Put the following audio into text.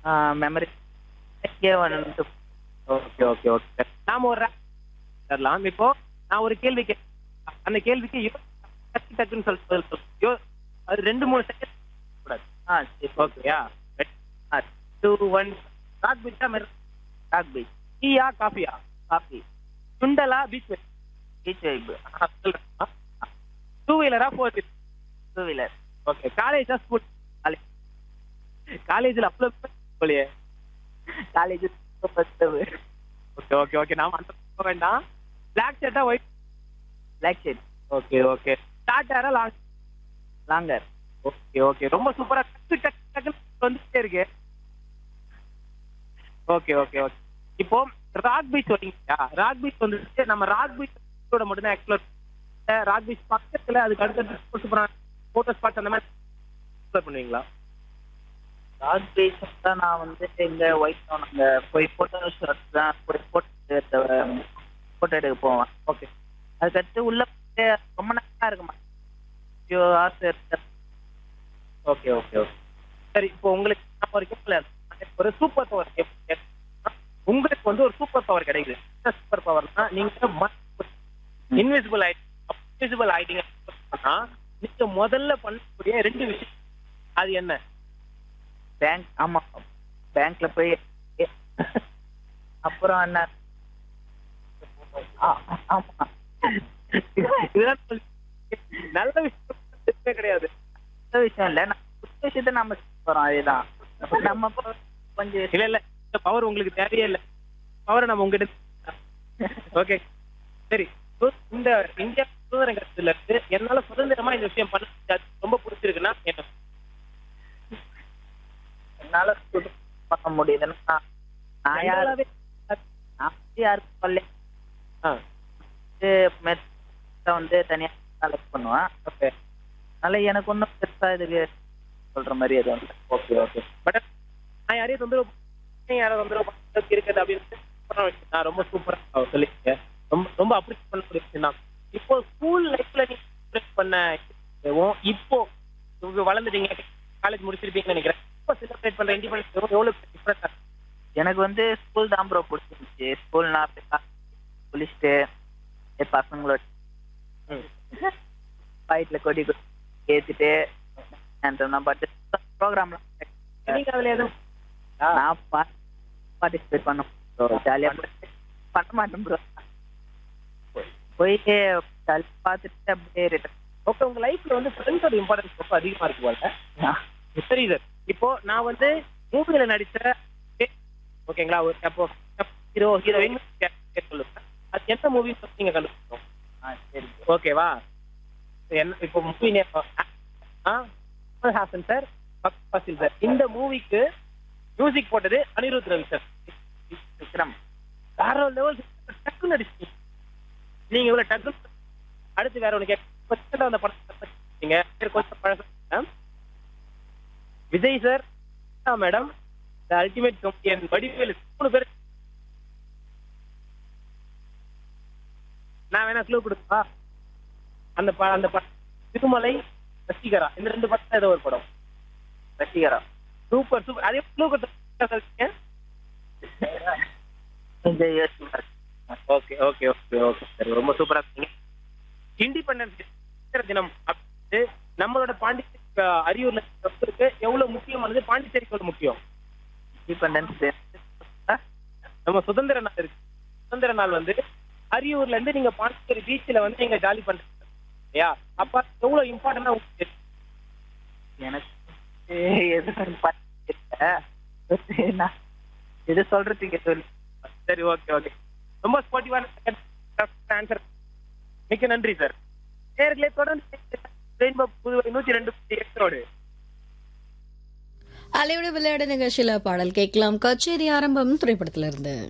Memory இங்கே வந்து okay okay okay நாம ஒரு rap தரலாம் இப்போ நான் ஒரு கேள்வி கே அந்த கேள்விக்கு யோ- டக்கு டக்குன்னு சொல்லி பதில் சொல்லு. யோ அது ரெண்டு மூணு செகண்ட் கூடாது ஆ சரி ஓகேயா டூ ஒன் ராக் பீச்சா மெர் டாக் பீச் டீயா காஃபியா காஃபி சுண்டலா பீச் பீச் வைப்பு டூ வீலரா four wheeler two wheeler okay காலேஜா ஸ்கூல் காலேஜ் காலேஜில் அப்ளை போலியே college first okay okay okay நாம அந்த போக வேண்டாம் பிளாக் ஷர்ட்டா white black shade okay okay short ஹேரா லாங் லாங்கர் ஓகே ஓகே ரொம்ப சூப்பரா டக்கு டக்கு டக்குன்னு வந்துட்டே இருக்கு ஓகே ஓகே ஓகே இப்போ ராக் பீச் வரீங்களா ராக் பீச் வந்துட்டு நம்ம ராக் பீச்சோட மட்டும் தான் எக்ஸ்ப்ளோர் ராக் பீச் பக்கத்துல அதுக்கு அடுத்த சூப்பரான போட்டோ ஸ்பாட் அந்த மாதிரி எக்ஸ்ப்ளோர் பண்ணுவீங்களா ராக் பீச் தான் நான் வந்து இங்க ஒயிட் டவுன் அங்க போய் போட்டோ ஷாட் தான் போய் போட்டோ போட்டோ எடுக்க போவேன் ஓகே அதுக்கடுத்து உள்ள போயிட்டு ரொம்ப நல்லா இருக்குமா ஐயோ ஆசை இருக்கு ஓகே ஓகே ஓகே சரி இப்போ உங்களுக்கு நான் ஒரு கேள்வி ஒரு சூப்பர் பவர் உங்களுக்கு வந்து ஒரு சூப்பர் பவர் கிடைக்குது என்ன சூப்பர் பவர்னா நீங்க இன்விசிபிள் ஆயிட்டீங்க இன்விசிபிள் ஆயிட்டீங்க சொன்னா, நீங்க முதல்ல பண்ணக்கூடிய ரெண்டு விஷயம் அது என்ன பேங்க் ஆமா பேங்க்ல போய் அப்புறம் என்ன ஆ, ஆமா இதுதான் சொல்லி- நல்ல விஷயம் எதுவுமே கிடையாது நல்ல விஷயம் இல்ல நம்ம புது விஷயத்த நம்ம செய்ய போறோம் அதுதான் நம்ம போ- கொஞ்சம் இல்ல இல்ல இந்த பவர் உங்களுக்கு தேவையே இல்ல பவரை நம்ம உங்ககிட்ட ஓகே சரி so, இந்த இந்தியா சுதந்திரங்கிறதுல இருந்து என்னால சுதந்திரமா இந்த விஷயம் பண்ண முடியாது ரொம்ப பிடிச்சிருக்குன்னா என்ன என்னால புது பண்ண முடியுதுன்னா நான் யாரு general-ஆவே, நான் வந்து யாருக்கும் சொல்ல ஆ, மெத்த வந்து தனியா செலக்ட் பண்ணுவேன் okay, அதனால எனக்கு ஒன்றும் பெருசா இதுக்கு சொல்ற மாதிரி எதுவும் இல்லை okay, okay. But நான் யாரையும் தொந்தரவு பண்ண- யாரை தொந்தரவு பண்ண அளவுக்கு இருக்குது அப்படின்னு பண்ண விஷயம் தான். ரொம்ப சூப்பரா சொல்லிருக்கீங்க ரொம்ப ரொம்ப அப்ரிஷியேட் பண்ணக்கூடிய விஷயம் தான் இப்போ ஸ்கூல் லைஃப்ல நீங்க appreciate பண்ண இதுவும் இப்போ இவங்க வளர்ந்துட்டீங்க காலேஜ் முடிச்சிருப்பீங்கன்னு நினைக்கிறேன் இப்போ செலிப்ரேட் பண்ற இண்டிபெண்டன்ஸ் எவ்வளவு டிஃபரன்ஸா எனக்கு வந்து ஸ்கூல் தான் ப்ரோ பிடிச்சிருந்துச்சு ஸ்கூல்னா குளிச்சுட்டு அப்படியே பசங்களோட ஃபைட்ல கொடி கொடி ஏத்திட்டு பட் ப்ரோக்ராம்லாம் நீங்க அதுல எதுவும் நான் பார்ட்டிசிபேட் பண்ண ப்ரோ ஜாலியா பண்ண மாட்டேன் ப்ரோ போயிட்டு ஜாலியா பார்த்துட்டு அப்படியே ரிட்டர்ன் ஓகே உங்க லைஃப்ல வந்து ஃப்ரெண்ட்ஸோட இம்பார்ட்டன்ஸ் ரொம்ப அதிகமா இருக்கு போல சரி சார் இப்போ நான் வந்து மூவில நடிச்ச ஓகேங்களா ஒரு அப்போ ஹீரோ ஹீரோயின் சொல்லுவேன் அது எந்த மூவி நீங்க கண்டுபிடிக்கணும் ஆ சரி ஓகேவா என்ன இப்போ movie Haasan sir Fazil sir இந்த மூவிக்கு மியூசிக் போட்டது அனிருத் ரவி சார் விக்ரம் வேற லெவல் டக்குன்னு அடிச்சிட்டீங்க நீங்க இவ்வளவு டக்கு அடுத்து வேற ஒண்ணு கேட்க அந்த படத்தை நீங்க கொஞ்சம் பழசம் Vijay sir madam the ultimate company Vadivelu மூணு பேர் நான் வேணா க்ளூ கொடுப்பா அந்த ப அந்த படம் திருமலை ரசிகரா இந்த ரெண்டு படம் ஏதோ ஒரு படம் ரசிகரா சூப்பர் சூப்பர் அதே க்ளூ கொடுத்து இந்த யோசிச்சு ஓகே ஓகே ஓகே ஓகே சரி ரொம்ப சூப்பரா இருக்கீங்க இண்டிபெண்டன்ஸ் தினம் அப்படின்ட்டு நம்மளோட பாண்டிச்சேரி அஹ், அரியூர்ல இருக்கு எவ்வளவு முக்கியமானது பாண்டிச்சேரிக்கு எவ்வளவு முக்கியம் இண்டிபெண்டன்ஸ் டே நம்ம சுதந்திர நாள் இருக்கு சுதந்திர நாள் வந்து அரியூர்ல இருந்து நீங்க பாண்டிச்சேரி பீச்ல வந்து நீங்க ஜாலி பண்றீங்க இல்லையா அப்ப எவ்வளவு இம்பார்ட்டன்டா உங்களுக்கு தெரியும்? எனக்கு எதுவும் பண்ணல நான் இது சொல்றதுக்கு எதுவும் இல்லை. சரி ஓகே ஓகே ரொம்ப ஸ்போர்ட்டிவான ஆன்சர் மிக்க நன்றி சார் நேர்களே தொடர்ந்து ரெயின்போ புதுவை நூத்தி ரெண்டு புள்ளி எட்டோடு அலையோட விளையாட நிகழ்ச்சியில பாடல் கேட்கலாம் கச்சேரி ஆரம்பம் திரைப்படத்திலிருந்து